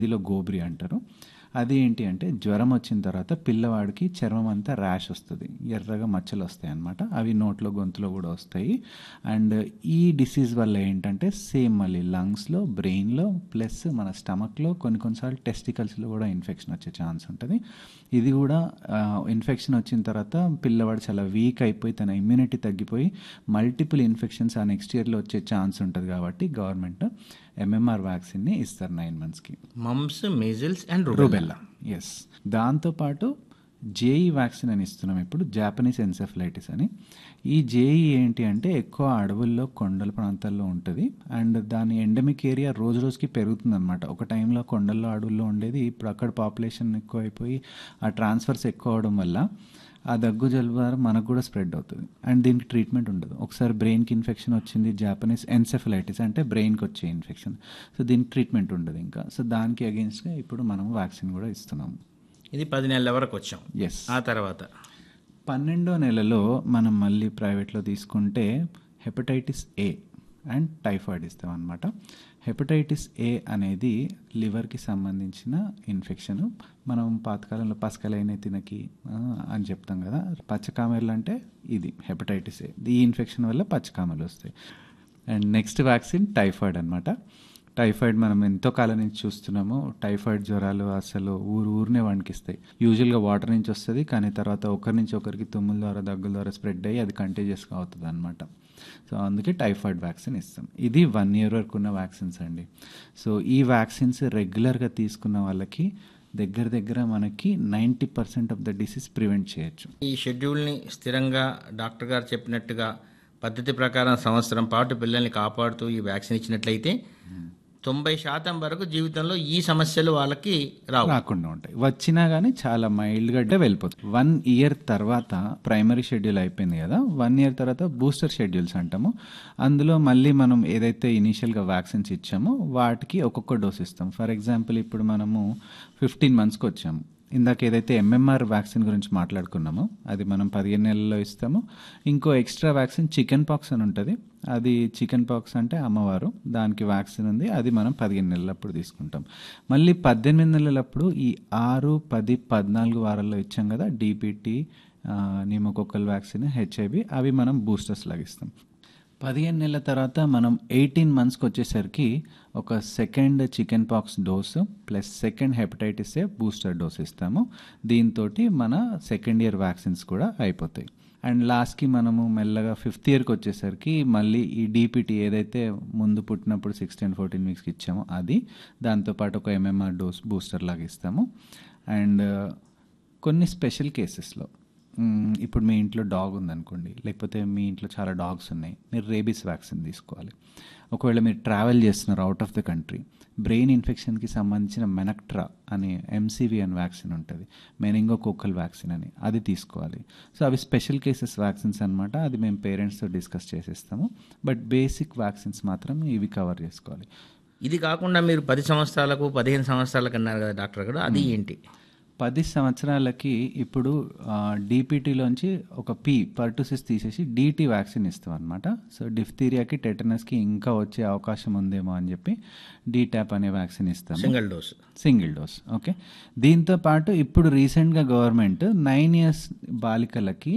ఇదిలో గోబ్రి అంటారు అది ఏంటి అంటే జ్వరం వచ్చిన తర్వాత పిల్లవాడికి చర్మం అంతా ర్యాష్ వస్తుంది ఎర్రగా మచ్చలు వస్తాయి అన్నమాట అవి నోట్లో గొంతులో కూడా వస్తాయి అండ్ ఈ డిసీజ్ వల్ల ఏంటంటే సేమ్ మళ్ళీ లంగ్స్లో బ్రెయిన్లో ప్లస్ మన స్టమక్లో కొన్ని కొన్నిసార్లు టెస్టికల్స్లో కూడా ఇన్ఫెక్షన్ వచ్చే ఛాన్స్ ఉంటుంది ఇది కూడా ఇన్ఫెక్షన్ వచ్చిన తర్వాత పిల్లవాడు చాలా వీక్ అయిపోయి తన ఇమ్యూనిటీ తగ్గిపోయి మల్టిపుల్ ఇన్ఫెక్షన్స్ ఆ నెక్స్ట్ ఇయర్లో వచ్చే ఛాన్స్ ఉంటుంది కాబట్టి గవర్నమెంట్ ఎంఎంఆర్ వ్యాక్సిన్ని ఇస్తారు నైన్ మంత్స్కి mumps measles and rubella rubella yes దాంతోపాటు జేఈ వ్యాక్సిన్ అని ఇస్తున్నాం ఇప్పుడు జాపనీస్ ఎన్సెఫలైటిస్ అని ఈ జేఈ ఏంటి అంటే ఎక్కువ అడవుల్లో కొండల ప్రాంతాల్లో ఉంటుంది అండ్ దాని ఎండమిక్ ఏరియా రోజు రోజుకి పెరుగుతుంది అనమాట ఒక టైంలో కొండల్లో అడవుల్లో ఉండేది ఇప్పుడు అక్కడ పాపులేషన్ ఎక్కువ అయిపోయి ఆ ట్రాన్స్ఫర్స్ ఎక్కువ అవడం వల్ల ఆ దగ్గు జలుబు ద్వారా మనకు కూడా స్ప్రెడ్ అవుతుంది అండ్ దీనికి ట్రీట్మెంట్ ఉండదు ఒకసారి బ్రెయిన్కి ఇన్ఫెక్షన్ వచ్చింది జాపనీస్ ఎన్సెఫలైటిస్ అంటే బ్రెయిన్కి వచ్చే ఇన్ఫెక్షన్ సో దీనికి ట్రీట్మెంట్ ఉండదు ఇంకా సో దానికి అగేన్స్ట్గా ఇప్పుడు మనం వ్యాక్సిన్ కూడా ఇస్తున్నాము ఇది పది నెలల వరకు వచ్చాం ఎస్ ఆ తర్వాత పన్నెండో నెలలో మనం మళ్ళీ ప్రైవేట్లో తీసుకుంటే హెపటైటిస్ ఏ అండ్ టైఫాయిడ్ ఇస్తాం అనమాట హెపటైటిస్ ఏ అనేది లివర్కి సంబంధించిన ఇన్ఫెక్షన్ మనం పాతకాలంలో పసకలైన తినకి ఆ, అని చెప్తాం కదా పచ్చకామెర్లు అంటే ఇది హెపటైటిస్ ఏ ఈ ఇన్ఫెక్షన్ వల్ల పచ్చకామెర్లు వస్తాయి అండ్ నెక్స్ట్ వ్యాక్సిన్ టైఫాయిడ్ అనమాట టైఫాయిడ్ మనం ఎంతో కాలం నుంచి చూస్తున్నాము టైఫాయిడ్ జ్వరాలు అసలు ఊరు ఊరినే వణికిస్తాయి యూజువల్గా వాటర్ నుంచి వస్తుంది కానీ తర్వాత ఒకరి నుంచి ఒకరికి తుమ్ముల ద్వారా దగ్గుల ద్వారా స్ప్రెడ్ అయ్యి అది కంటేజియస్గా అవుతుంది అనమాట సో అందుకే టైఫాయిడ్ వ్యాక్సిన్ ఇస్తాం ఇది వన్ ఇయర్ వరకు ఉన్న వ్యాక్సిన్స్ అండి సో ఈ వ్యాక్సిన్స్ రెగ్యులర్గా తీసుకున్న వాళ్ళకి దగ్గర దగ్గర మనకి ninety percent of the disease prevent చేయొచ్చు ఈ షెడ్యూల్ని స్థిరంగా డాక్టర్ గారు చెప్పినట్టుగా పద్ధతి ప్రకారం సంవత్సరం పాటు పిల్లల్ని కాపాడుతూ ఈ వ్యాక్సిన్ ఇచ్చినట్లయితే తొంభై శాతం వరకు జీవితంలో ఈ సమస్యలు వాళ్ళకి రావు రాకుండా ఉంటాయి వచ్చినా కానీ చాలా మైల్డ్గా అంటే వెళ్ళిపోతుంది వన్ ఇయర్ తర్వాత ప్రైమరీ షెడ్యూల్ అయిపోయింది కదా వన్ ఇయర్ తర్వాత బూస్టర్ షెడ్యూల్స్ అంటాము అందులో మళ్ళీ మనం ఏదైతే ఇనీషియల్గా వ్యాక్సిన్స్ ఇచ్చామో వాటికి ఒక్కొక్క డోస్ ఇస్తాం ఫర్ ఎగ్జాంపుల్ ఇప్పుడు మనము ఫిఫ్టీన్ మంత్స్కి వచ్చాము ఇందాక ఏదైతే ఎంఎంఆర్ వ్యాక్సిన్ గురించి మాట్లాడుకున్నామో అది మనం పదిహేను నెలల్లో ఇస్తాము ఇంకో ఎక్స్ట్రా వ్యాక్సిన్ చికెన్ పాక్స్ అని ఉంటుంది అది చికెన్ పాక్స్ అంటే అమ్మవారు దానికి వ్యాక్సిన్ ఉంది అది మనం పదిహేను నెలలప్పుడు తీసుకుంటాం మళ్ళీ పద్దెనిమిది నెలలప్పుడు ఈ ఆరు పది పద్నాలుగు వారాల్లో ఇచ్చాం కదా డిపిటి నిమోకొక్కల్ వ్యాక్సిన్ హెచ్ఐవి అవి మనం బూస్టర్స్ లాగా ఇస్తాం పదిహేను నెలల తర్వాత మనం ఎయిటీన్ మంత్స్కి వచ్చేసరికి ఒక second chicken pox dose plus second hepatitis A booster dose ఇస్తాము దీంతో మన సెకండ్ ఇయర్ వ్యాక్సిన్స్ కూడా అయిపోతాయి అండ్ లాస్ట్కి మనము మెల్లగా ఫిఫ్త్ ఇయర్కి వచ్చేసరికి మళ్ళీ ఈ డీపీటీ ఏదైతే ముందు పుట్టినప్పుడు సిక్స్టీన్ ఫోర్టీన్ వీక్స్కి ఇచ్చామో అది దాంతోపాటు ఒక ఎంఎంఆర్ డోస్ బూస్టర్ లాగా ఇస్తాము అండ్ కొన్ని స్పెషల్ కేసెస్లో మ్మ్, ఇప్పుడు మీ ఇంట్లో డాగ్ ఉందనుకోండి లేకపోతే మీ ఇంట్లో చాలా డాగ్స్ ఉన్నాయి మీరు రేబీస్ వ్యాక్సిన్ తీసుకోవాలి ఒకవేళ మీరు ట్రావెల్ చేస్తున్నారు out of the country brain ఇన్ఫెక్షన్కి సంబంధించిన మెనక్ట్రా అనే ఎంసీవీ అని వ్యాక్సిన్ ఉంటుంది మెనింగోకోకల్ వ్యాక్సిన్ అని అది తీసుకోవాలి సో అవి స్పెషల్ కేసెస్ వ్యాక్సిన్స్ అనమాట అది మేము పేరెంట్స్తో డిస్కస్ చేసేస్తాము బట్ బేసిక్ వ్యాక్సిన్స్ మాత్రం ఇవి కవర్ చేసుకోవాలి ఇది కాకుండా మీరు పది సంవత్సరాలకు పదిహేను సంవత్సరాలకు అన్నారు కదా డాక్టర్ గారు అది ఏంటి పది సంవత్సరాలకి ఇప్పుడు డీపీటీలోంచి ఒక పి పర్టుసిస్ తీసేసి డీటీ వ్యాక్సిన్ ఇస్తాం అనమాట సో డిఫ్తీరియాకి టెటనస్కి ఇంకా వచ్చే అవకాశం ఉందేమో అని చెప్పి డీటాప్ అనే వ్యాక్సిన్ ఇస్తాము single dose single dose okay దీంతో పాటు ఇప్పుడు రీసెంట్గా గవర్నమెంట్ నైన్ ఇయర్స్ బాలికలకి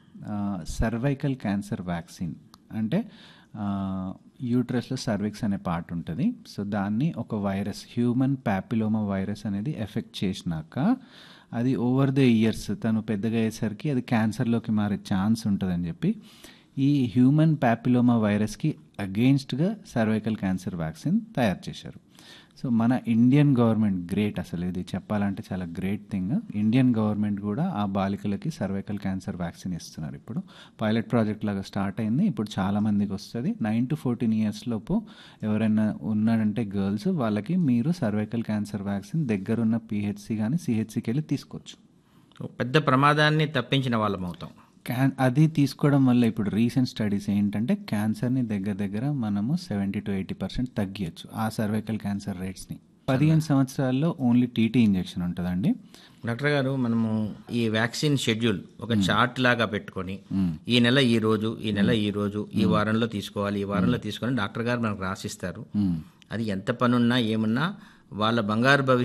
సర్వైకల్ క్యాన్సర్ వ్యాక్సిన్ అంటే యూట్రస్లో సర్విక్స్ అనే పార్ట్ ఉంటుంది సో దాన్ని ఒక వైరస్ హ్యూమన్ ప్యాపిలోమా వైరస్ అనేది ఎఫెక్ట్ చేసినాక అది ఓవర్ ద ఇయర్స్ తను పెద్దగా అయ్యేసరికి అది క్యాన్సర్లోకి మారే ఛాన్స్ ఉంటుందని చెప్పి ఈ హ్యూమన్ ప్యాపిలోమా వైరస్కి అగెయిన్స్ట్గా సర్వైకల్ క్యాన్సర్ వ్యాక్సిన్ తయారు చేశారు సో మన ఇండియన్ గవర్నమెంట్ గ్రేట్ అసలు ఇది చెప్పాలంటే చాలా గ్రేట్ థింగ్ ఇండియన్ గవర్నమెంట్ కూడా ఆ బాలికలకి సర్వైకల్ క్యాన్సర్ వ్యాక్సిన్ ఇస్తున్నారు ఇప్పుడు పైలట్ ప్రాజెక్ట్ లాగా స్టార్ట్ అయింది ఇప్పుడు చాలా మందికి వస్తుంది నైన్ టు ఫోర్టీన్ ఇయర్స్ లోపు ఎవరైనా ఉన్నారంటే గర్ల్స్ వాళ్ళకి మీరు సర్వైకల్ క్యాన్సర్ వ్యాక్సిన్ దగ్గరున్న పిహెచ్సి కానీ సిహెచ్సికి వెళ్ళి తీసుకోవచ్చు పెద్ద ప్రమాదాన్ని తప్పించిన వాళ్ళం అవుతాం క్యాన్ అది తీసుకోవడం వల్ల ఇప్పుడు రీసెంట్ స్టడీస్ ఏంటంటే క్యాన్సర్ని దగ్గర దగ్గర మనము సెవెంటీ టు ఎయిటీ పర్సెంట్ తగ్గియచ్చు ఆ సర్వైకల్ క్యాన్సర్ రేట్స్ని పదిహేను సంవత్సరాల్లో ఓన్లీ టీటీ ఇంజెక్షన్ ఉంటుందండి డాక్టర్ గారు మనము ఈ వ్యాక్సిన్ షెడ్యూల్ ఒక చార్ట్ లాగా పెట్టుకొని ఈ నెల ఈ రోజు ఈ నెల ఈ రోజు ఈ వారంలో తీసుకోవాలి ఈ వారంలో తీసుకొని డాక్టర్ గారు మనకు రాసిస్తారు అది ఎంత పనున్నా ఏమున్నా వాళ్ళ బంగారు భవిష్యత్తు